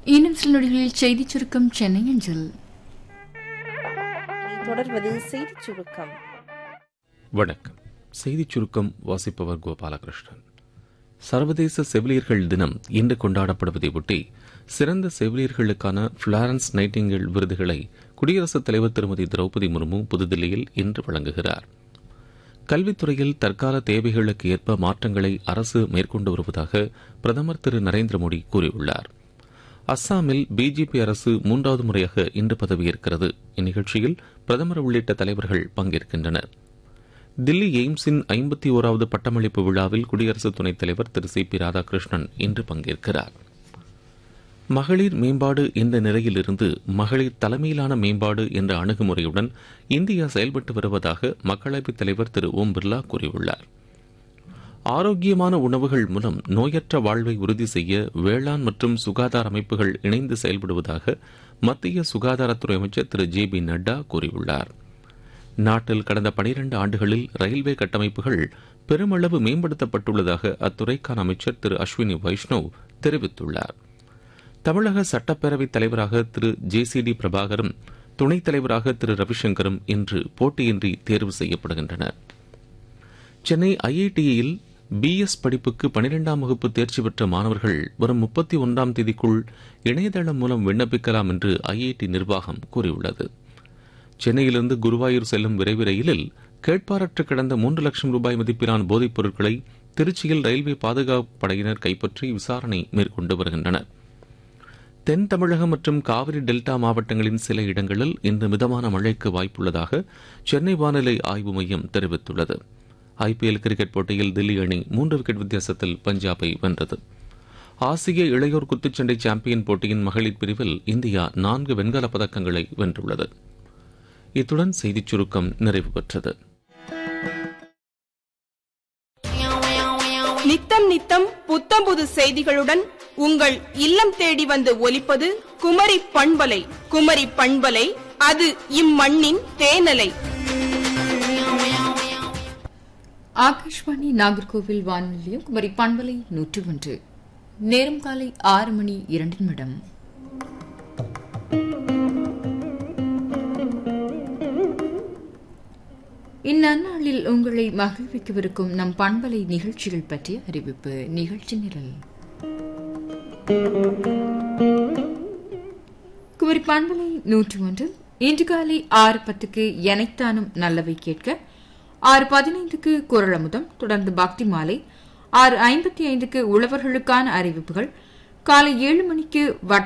இன்னும் சில நொடிகளில் செய்திச் சுருக்கம் சென்னை அஞ்சல் தொடர்வது செய்திச் சுருக்கம் வணக்கம் செய்திச் சுருக்கம் வாசிப்பவர் கோபாலகிருஷ்ணன் சர்வதேச செவிலியர்கள் தினம் இன்று கொண்டாடப்படுவதை ஒட்டி சிறந்த செவிலியர்களுக்கான பிளாரன்ஸ் நைட்டிங்கேல் விருதுகளை குடியரசுத் தலைவர் திருமதி திரௌபதி முர்மு புதுதில்லியில் இன்று வழங்குகிறார் கல்வித்துறையில் தற்கால தேவைகளுக்கு ஏற்ப மாற்றங்களை அரசு மேற்கொண்டு வருவதாக பிரதமர் திரு நரேந்திர மோடி கூறியுள்ளார் அஸ்ஸாமில் பிஜேபி அரசு மூன்றாவது முறையாக இன்று பதவியேற்கிறது இந்நிகழ்ச்சியில் பிரதமர் உள்ளிட்ட தலைவர்கள் பங்கேற்கின்றனர் தில்லி எய்ம்ஸின் ஐம்பத்தி ஓராவது பட்டமளிப்பு விழாவில் குடியரசு துணைத் தலைவர் திரு சி பி ராதாகிருஷ்ணன் இன்று பங்கேற்கிறார் மகளிர் மேம்பாடு என்ற நிலையிலிருந்து மகளிர் தலைமையிலான மேம்பாடு என்ற அணுகுமுறையுடன் இந்தியா செயல்பட்டு வருவதாக மக்களவைத் தலைவர் திரு ஓம் பிர்லா கூறியுள்ளார் ஆரோக்கியமான உணவுகள் மூலம் நோயற்ற வாழ்வை உறுதி செய்ய வேளாண் மற்றும் சுகாதார அமைப்புகள் இணைந்து செயல்படுவதாக மத்திய சுகாதாரத்துறை அமைச்சர் திரு ஜே பி நட்டா கூறியுள்ளார் நாட்டில் கடந்த பனிரண்டு ஆண்டுகளில் ரயில்வே கட்டமைப்புகள் பெருமளவு மேம்படுத்தப்பட்டுள்ளதாக அத்துறைக்கான அமைச்சர் திரு அஸ்வினி வைஷ்ணவ் தெரிவித்துள்ளார் தமிழக சட்டப்பேரவைத் தலைவராக திரு ஜே சி டி பிரபாகரும் துணைத் தலைவராக திரு ரவிசங்கரும் இன்று போட்டியின்றி தேர்வு செய்யப்படுகின்றனர் சென்னை ஐஐடியில் பிஎஸ் படிப்புக்கு பனிரெண்டாம் வகுப்பு தேர்ச்சி பெற்ற மாணவர்கள் வரும் முப்பத்தி ஒன்றாம் தேதிக்குள் இணையதளம் மூலம் விண்ணப்பிக்கலாம் என்று ஐஐடி நிர்வாகம் கூறியுள்ளது சென்னையிலிருந்து குருவாயூர் செல்லும் விரைவு ரயிலில் கேட்பாரற்று கிடந்த மூன்று லட்சம் ரூபாய் மதிப்பிலான போதைப் பொருட்களை திருச்சியில் ரயில்வே பாதுகாப்பு படையினர் கைப்பற்றி விசாரணை மேற்கொண்டு வருகின்றனர் தென் தமிழகம் மற்றும் காவிரி டெல்டா மாவட்டங்களின் சில இடங்களில் இன்று மிதமான மழைக்கு வாய்ப்புள்ளதாக சென்னை வானிலை ஆய்வு மையம் தெரிவித்துள்ளது ஐபிஎல் கிரிக்கெட் போட்டியில் தில்லி அணி மூன்று விக்கெட் வித்தியாசத்தில் பஞ்சாபை வென்றது ஆசிய இளையோர் குத்துச்சண்டை சாம்பியன் போட்டியின் மகளிர் பிரிவில் இந்தியா நான்கு வெண்கலப் பதக்கங்களை வென்றுள்ளது இத்துடன் செய்திச் சுருக்கம் நிறைவு பெற்றது நித்தம் நித்தம் புத்தம் புது செய்திகளுடன் உங்கள் இல்லம் தேடி வந்து ஒலிப்பது குமரி பண்பலை குமரி பண்பலை அது இம்மண்ணின் தேனலை ஆகாஷ்வாணி நாகர்கோவில் வானொலியும் குமரி பண்பலை நூற்றி ஒன்று நேரம் காலை ஆறு மணி இரண்டு நிமிடம் இந்நன்னாளில் உங்களை மகிழ்விக்கவிருக்கும் நம் பண்பலை நிகழ்ச்சிகள் பற்றிய அறிவிப்பு நிகழ்ச்சி நிரல் குமரி பண்பலை நூற்றி ஒன்று இன்று காலை ஆறு பத்துக்கு எனைத்தானும் நல்லவை கேட்க ஆறு பதினைந்துக்கு குரலமுதம் தொடர்ந்து பக்தி மாலை ஆறு ஐம்பத்தி ஐந்துக்கு உழவர்களுக்கான அறிவிப்புகள் காலை ஏழு மணிக்கு